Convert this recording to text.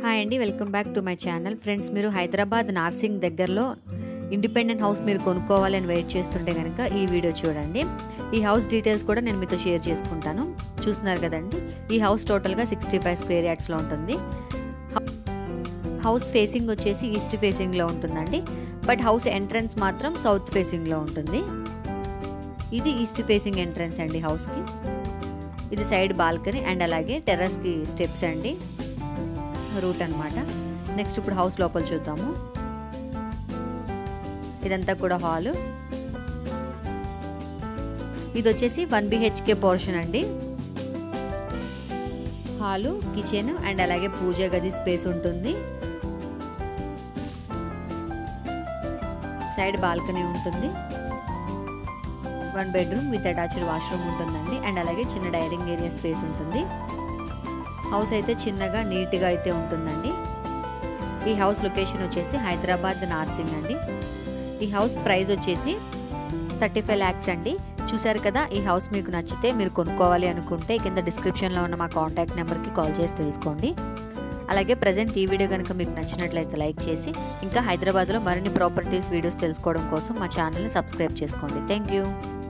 hi అండి welcome back to my channel friends మీరు హైదరాబాద్ నార్సింగ్ దగ్గరలో ఇండిపెండెంట్ హౌస్ మీరు కొనుక్కోవాలని వెయిట్ చేస్తుంటే కనుక ఈ వీడియో చూడండి ఈ హౌస్ డీటెయిల్స్ కూడా నేను మీతో షేర్ చేసుకుంటాను చూస్తున్నారు కదండి ఈ హౌస్ టోటల్గా సిక్స్టీ ఫైవ్ స్క్వేర్ యార్డ్స్లో ఉంటుంది హౌస్ ఫేసింగ్ వచ్చేసి ఈస్ట్ ఫేసింగ్లో ఉంటుందండి బట్ హౌస్ ఎంట్రన్స్ మాత్రం సౌత్ ఫేసింగ్లో ఉంటుంది ఇది ఈస్ట్ ఫేసింగ్ ఎంట్రన్స్ అండి హౌస్కి ఇది సైడ్ బాల్కనీ అండ్ అలాగే టెర్రస్కి స్టెప్స్ అండి రూట్ అనమాట నెక్స్ట్ ఇప్పుడు హౌస్ లోపల చూద్దాము ఇదంతా కూడా హాలు ఇది వచ్చేసి వన్ బిహెచ్కే పోర్షన్ అండి హాలు కిచెన్ అండ్ అలాగే పూజ గది స్పేస్ ఉంటుంది సైడ్ బాల్కనీ ఉంటుంది one bedroom with attached washroom ఉంటుందండి అండ్ అలాగే చిన్న డైనింగ్ ఏరియా స్పేస్ ఉంటుంది హౌస్ అయితే చిన్నగా నీట్గా అయితే ఉంటుందండి ఈ హౌస్ లొకేషన్ వచ్చేసి హైదరాబాద్ నార్సింగ్ అండి ఈ హౌస్ ప్రైస్ వచ్చేసి థర్టీ ఫైవ్ ల్యాక్స్ అండి చూసారు కదా ఈ హౌస్ మీకు నచ్చితే మీరు కొనుక్కోవాలి అనుకుంటే కింద డిస్క్రిప్షన్లో ఉన్న మా కాంటాక్ట్ నెంబర్కి కాల్ చేసి తెలుసుకోండి అలాగే ప్రజెంట్ ఈ వీడియో కనుక మీకు నచ్చినట్లయితే లైక్ చేసి ఇంకా హైదరాబాద్లో మరిన్ని ప్రాపర్టీస్ వీడియోస్ తెలుసుకోవడం కోసం మా ఛానల్ని సబ్స్క్రైబ్ చేసుకోండి థ్యాంక్ యూ